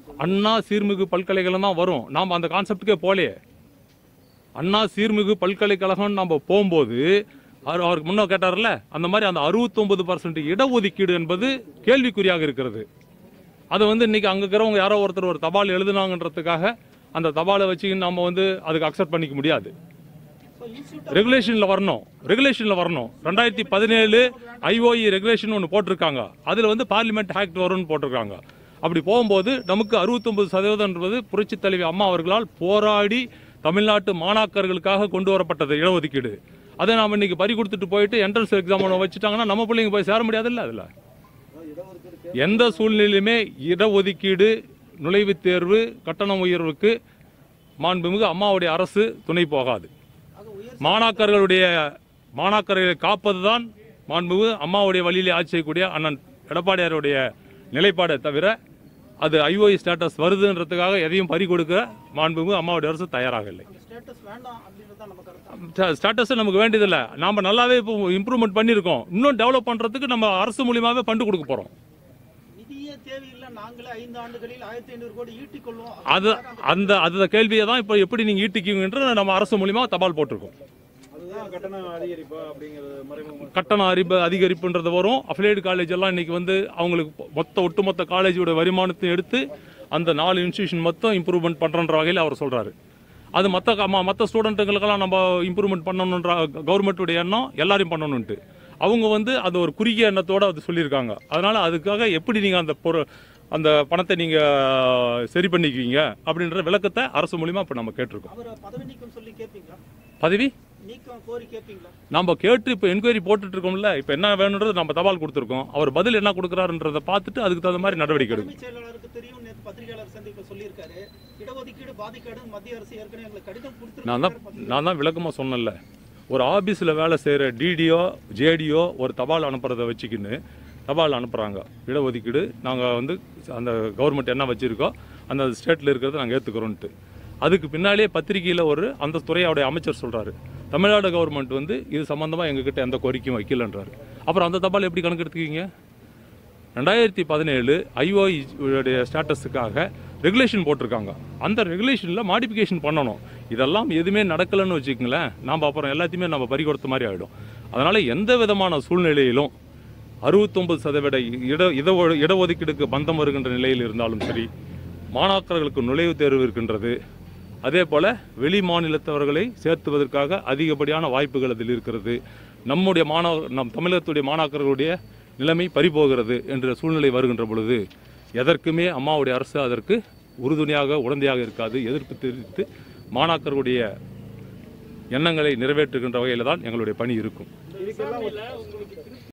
அண்ணா சீர்மிகு பல்கலைக்கழகம் தான் வரும் நாம் அந்த கான்செப்டுக்கே போலையே அண்ணா சீர்மிகு பல்கலைக்கழகம் நம்ம போகும்போது அவர் அவருக்கு முன்ன கேட்டார்ல அந்த மாதிரி அந்த அறுபத்தொன்பது பர்சன்ட் இடஒதுக்கீடு என்பது கேள்விக்குறியாக இருக்கிறது அதை வந்து இன்னைக்கு அங்கே இருக்கிறவங்க யாரோ ஒருத்தர் ஒரு தபால் எழுதுனாங்கன்றதுக்காக அந்த தபாலை வச்சு நம்ம வந்து அதுக்கு அக்செப்ட் பண்ணிக்க முடியாது ரெகுலேஷனில் வரணும் ரெகுலேஷனில் வரணும் ரெண்டாயிரத்தி பதினேழு ஐஓஇ ரெகுலேஷன் ஒன்று போட்டிருக்காங்க அதில் வந்து பார்லிமெண்ட் ஆக்ட் வரும்னு போட்டிருக்காங்க அப்படி போகும்போது நமக்கு அறுபத்தொன்பது சதவீதம் என்பது புரட்சித் தலைவி அம்மா அவர்களால் போராடி தமிழ்நாட்டு மாணாக்கர்களுக்காக கொண்டு வரப்பட்டது இடஒதுக்கீடு அதை நாம் இன்னைக்கு பறி கொடுத்துட்டு போயிட்டு என்ட்ரன்ஸ் எக்ஸாம் ஒன்று வச்சுட்டாங்கன்னா நம்ம பிள்ளைங்க போய் சேர முடியாதுல்ல அதில் எந்த சூழ்நிலையிலுமே இடஒதுக்கீடு நுழைவுத் தேர்வு கட்டண உயர்வுக்கு மாண்புமிகு அம்மாவுடைய அரசு துணை போகாது மாணாக்கர்களுடைய மாணாக்கர்களை காப்பதுதான் மாண்புமிகு அம்மாவுடைய வழியிலே ஆட்சி செய்யக்கூடிய அண்ணன் எடப்பாடியாருடைய நிலைப்பாடை தவிர அது ஐஓஇ ஸ்டேட்டஸ் வருதுன்றதுக்காக எதையும் பறி கொடுக்க மாண்புமிகு அம்மாவுடைய அரசு தயாராக இல்லை ஸ்டேட்டஸ் வேண்டாம் அப்படின்றது தான் நம்ம கருத்து ஸ்டேட்டஸ் நமக்கு வேண்டியதில்லை நாம நல்லாவே இப்போ இம்ப்ரூவ்மெண்ட் பண்ணியிருக்கோம் இன்னும் டெவலப் பண்ணுறதுக்கு நம்ம அரசு மூலியமாகவே ஃபண்டு கொடுக்க போகிறோம் நிதியே தேவையில்லை நாங்களே ஐந்து ஆண்டுகளில் ஆயிரத்தி ஐநூறு கோடி ஈட்டிக் கொள்வோம் அது அந்த அந்த கேள்வியை தான் இப்போ எப்படி நீங்கள் ஈட்டிக்குவீங்கன்ற நம்ம அரசு மூலியமா தபால் போட்டிருக்கோம் அதுதான் கட்டணம் அதிகரிப்பா அப்படிங்கிறது மறைமுகமா கட்டண அறிவு அதிகரிப்புன்றது வரும் அஃபிலேட் காலேஜ் எல்லாம் இன்னைக்கு வந்து அவங்களுக்கு மொத்த ஒட்டுமொத்த காலேஜோட வருமானத்தை எடுத்து அந்த நாலு இன்ஸ்டியூஷன் மொத்தம் இம்ப்ரூவ்மெண்ட் பண்ணுறன்ற வகையில் அவர் சொல்கிறாரு அது மற்ற மற்ற ஸ்டூடெண்ட்டுங்களுக்கெல்லாம் நம்ம இம்ப்ரூவ்மெண்ட் பண்ணணுன்ற கவர்மெண்ட்டுடைய எண்ணம் எல்லாரையும் பண்ணணுன்ட்டு அவங்க வந்து அது ஒரு குறுகிய எண்ணத்தோடு அது சொல்லியிருக்காங்க அதனால் அதுக்காக எப்படி நீங்கள் அந்த பொரு அந்த பணத்தை நீங்கள் சரி பண்ணிக்குவீங்க அப்படின்ற விளக்கத்தை அரசு மூலிமா இப்போ நம்ம கேட்டிருக்கோம் அவரை பதவி நீக்கம் சொல்லி கேட்பீங்களா பதவி நீக்கம் கோரி கேட்பீங்களா நம்ம கேட்டு இப்போ என்கொயரி போட்டுட்டு இருக்கோம்ல இப்போ என்ன வேணுன்றது நம்ம தபால் கொடுத்துருக்கோம் அவர் பதில் என்ன கொடுக்குறாருன்றதை பார்த்துட்டு அதுக்கு தகுந்த மாதிரி நடவடிக்கை எடுக்கும் தலைமைச் செயலாளருக்கு தெரியும் நேற்று பத்திரிகையாளர் சந்திப்பில் சொல்லியிருக்காரு இடஒதுக்கீடு பாதிக்காடு மத்திய அரசு ஏற்கனவே எங்களுக்கு கடிதம் நான் தான் கொடுத்துருக்காரு நான் தான் விளக்கமாக சொன்னேன்ல ஒரு ஆபீஸில் வேலை செய்கிற டிடிஓ ஜேடிஓ ஒரு தபால் அனுப்புறதை வச்சுக்கின்னு தபால் அனுப்புகிறாங்க இடஒதுக்கீடு நாங்கள் வந்து அந்த கவர்மெண்ட் என்ன வச்சுருக்கோ அந்த ஸ்டேட்டில் இருக்கிறத நாங்கள் ஏற்றுக்கிறோன்ட்டு அதுக்கு பின்னாலே பத்திரிகையில் ஒரு அந்த துறையோடைய அமைச்சர் சொல்கிறாரு தமிழ்நாடு கவர்மெண்ட் வந்து இது சம்மந்தமாக எங்ககிட்ட எந்த கோரிக்கையும் வைக்கலன்றாரு அப்புறம் அந்த தபால் எப்படி கணக்கு எடுத்துக்குவீங்க ரெண்டாயிரத்தி பதினேழு ஐஓஇ உடைய ஸ்டேட்டஸுக்காக ரெகுலேஷன் போட்டிருக்காங்க அந்த ரெகுலேஷனில் மாடிஃபிகேஷன் பண்ணணும் இதெல்லாம் எதுவுமே நடக்கலைன்னு வச்சுக்கங்களேன் நாம் அப்புறம் எல்லாத்தையுமே நம்ம பறி கொடுத்த மாதிரி ஆகிடும் அதனால் எந்த விதமான சூழ்நிலையிலும் அறுபத்தொம்பது சதவீத இட இட இடஒதுக்கீடுக்கு பந்தம் வருகின்ற நிலையில் இருந்தாலும் சரி மாணாக்கர்களுக்கு நுழைவுத் தேர்வு இருக்கின்றது அதே போல் வெளி மாநிலத்தவர்களை சேர்த்துவதற்காக அதிகப்படியான வாய்ப்புகள் அதில் இருக்கிறது நம்முடைய மாணவர் நம் தமிழகத்துடைய மாணாக்கர்களுடைய நிலைமை பறிபோகிறது என்ற சூழ்நிலை வருகின்ற பொழுது எதற்குமே அம்மாவுடைய அரசு அதற்கு உறுதுணையாக உடந்தையாக இருக்காது எதிர்ப்பு தெரிவித்து மாணாக்கர்களுடைய எண்ணங்களை நிறைவேற்றுகின்ற வகையில் தான் எங்களுடைய பணி இருக்கும் இதுக்கெல்லாம்